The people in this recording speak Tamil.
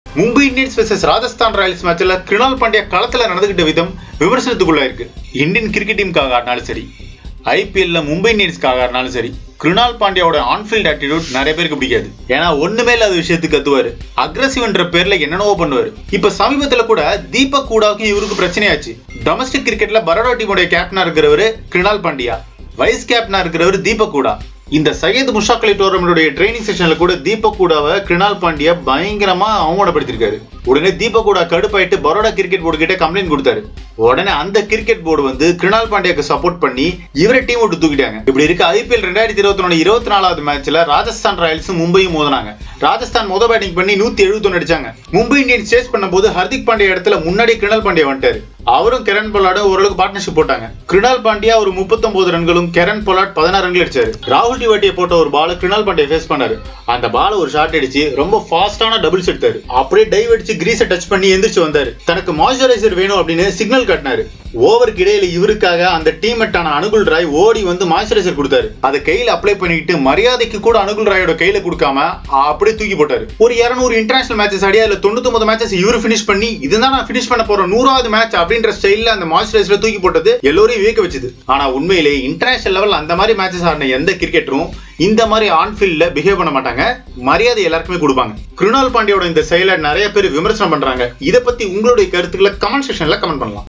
Mumbai Indians vs Rajasthan Royals மேட்ச்ல கிருணால் பாண்டியா களத்துல நடந்துகிட்ட விதம் விமர்சனத்துக்குள்ள இருக்கு இந்தியன் கிரிக்கெட் டீமுக்காக ஆடினாலும் சரி ஐபிஎல்ல மும்பை இந்தியன்ஸ்க்காக ஆடினாலும் சரி கிருணால் பாண்டியாவோட ஆன்ஃபீல்ட் ஆட்டிடியூட் நிறைய பேருக்கு பிடிக்காது ஏன்னா ஒண்ணுமே இல்லாத விஷயத்துக்கு கத்துவாரு அக்ரஸிவ்ன்ற பேர்ல என்னென்னவோ பண்ணுவாரு இப்ப சமீபத்துல கூட தீபக் கூடாவுக்கும் இவருக்கு பிரச்சனையாச்சு டொமஸ்டிக் கிரிக்கெட்ல பரோடா டீமோட கேப்டனா இருக்கிறவரு கிருணால் பாண்டியா வைஸ் கேப்டனா இருக்கிறவர் தீபக் கூடா இந்த சையத் முஷாக் அலி டோர்னமெண்டோட ட்ரைனிங் செஷன்ல கூட தீபக் கூடாவை கிருணால் பாண்டியா பயங்கரமா அவமானப்படுத்திருக்காரு உடனே தீபக் கூடா கடுப்பாயிட்டு பரோடா கிரிக்கெட் போர்டு கிட்ட கம்ப்ளைண்ட் கொடுத்தாரு உடனே அந்த கிரிக்கெட் போர்டு வந்து கிருணால் பாண்டியாக்கு சப்போர்ட் பண்ணி இவரை டீம் விட்டு தூக்கிட்டாங்க இப்படி இருக்க ஐபிஎல் ரெண்டாயிரத்தி இருபத்தி ஒன்னு இருபத்தி நாலாவது மேட்ச்ல ராஜஸ்தான் ராயல்ஸும் மும்பையும் மோதினாங்க ராஜஸ்தான் முத பேட்டிங் பண்ணி நூத்தி எழுபத்தொன்னு அடிச்சாங்க மும்பை இந்தியன்ஸ் சேஸ் பண்ணும்போது ஹர்திக் பாண்டியா இடத்துல முன்னாடி கிருணால் பாண்டியா வந்துட்டாரு அவரும் கெரன் பொலாடும் ஓரளவுக்கு பார்ட்னர்ஷிப் போட்டாங்க கிருணால் பாண்டியா ஒரு 39 ரன்களும் கெரன் பொலாட் பதினாறு ரன்கள் அடிச்சாரு ராகுல் டிவாட்டியை போட்ட ஒரு பால கிருணால் பாண்டியா ஃபேஸ் பண்ணாரு அந்த பால ஒரு ஷாட் அடிச்சு ரொம்ப ஃபாஸ்டான டபுள்ஸ் எடுத்தாரு அப்படியே டைவ் அடிச்சு கிரீஸை டச் பண்ணி எந்திரிச்சு வந்தாரு தனக்கு மாய்ஸ்சரைசர் வேணும் அப்படின்னு சிக்னல் காட்டினாரு ஓவருக்கு இடையில இவருக்காக அந்த டீம்மேட்டான அனுகுல் ராய் ஓடி வந்து மாய்ஸ்சரைசர் கொடுத்தாரு அதை கையில அப்ளை பண்ணிட்டு மரியாதைக்கு கூட அனுகுல் ராயோட கையில கொடுக்காம அப்படியே தூக்கி போட்டாரு ஒரு 200 இன்டர்நேஷனல் மேட்சஸ் அடியா இல்ல தொண்ணூத்தி மேட்சஸ் இவரு ஃபினிஷ் பண்ணி இதுதான் நான் ஃபினிஷ் பண்ண போறேன் நூறாவது மேட்ச் அப்படின்ற ஸ்டைல்ல அந்த மாய்ஸ்சரைசர்ல தூக்கி போட்டது எல்லோரையும் வியக்க வச்சுது ஆனா உண்மையிலே இன்டர்நேஷனல் லெவல் அந்த மாதிரி மேட்சஸ் ஆடின எந்த கிரிக்கெட்டரும் இந்த மாதிரி ஆன்ஃபீல்ட்ல பிஹேவ் பண்ண மாட்டாங்க மரியாதை எல்லாருக்குமே கொடுப்பாங்க கிருணால் பாண்டியோட இந்த செயலை நிறைய பேர் விமர்சனம் பண்றாங்க இதை பத்தி உங்களுடைய கருத்துக்களை கமெண்ட் செக்ஷன்ல கமெண்ட் பண்ணலாம்